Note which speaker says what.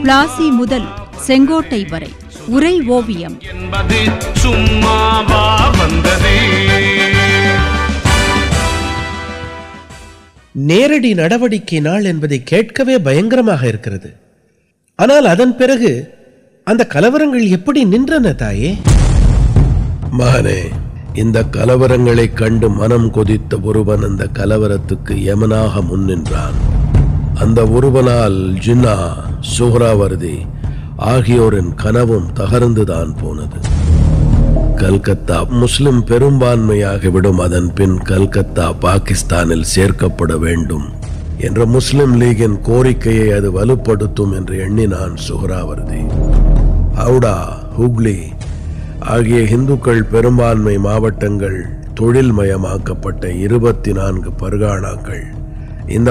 Speaker 1: பிளாசி முதல் செங்கோட்டை வரை உரை ஓவியம்
Speaker 2: என்பது சும்மாவா வந்தது
Speaker 3: நேரடி நடவடிக்கை நாள் என்பதை கேட்கவே பயங்கரமாக இருக்கிறது ஆனால் அதன் பிறகு அந்த கலவரங்கள் எப்படி நின்றன தாயே மகனே இந்த கலவரங்களைக் கண்டு மனம் கொதித்த ஒருவன் அந்த கலவரத்துக்கு யமனாக முன்னின்றான் அந்த ஒருவனால் ஜின்னா சுஹ்ராவர்தி ஆகியோரின் கனவும் தகர்ந்துதான் போனது கல்கத்தா முஸ்லிம் பெரும்பான்மையாகிவிடும் அதன் பின் கல்கத்தா பாகிஸ்தானில் சேர்க்கப்பட வேண்டும் என்ற முஸ்லிம் லீகின் கோரிக்கையை அது வலுப்படுத்தும் என்று எண்ணினான் சுஹ்ராவர்தி ஹவுடா ஹுக்லி ஆகிய இந்துக்கள் பெரும்பான்மை மாவட்டங்கள் தொழில்மயமாக்கப்பட்ட இருபத்தி நான்கு பர்கானாக்கள் இந்த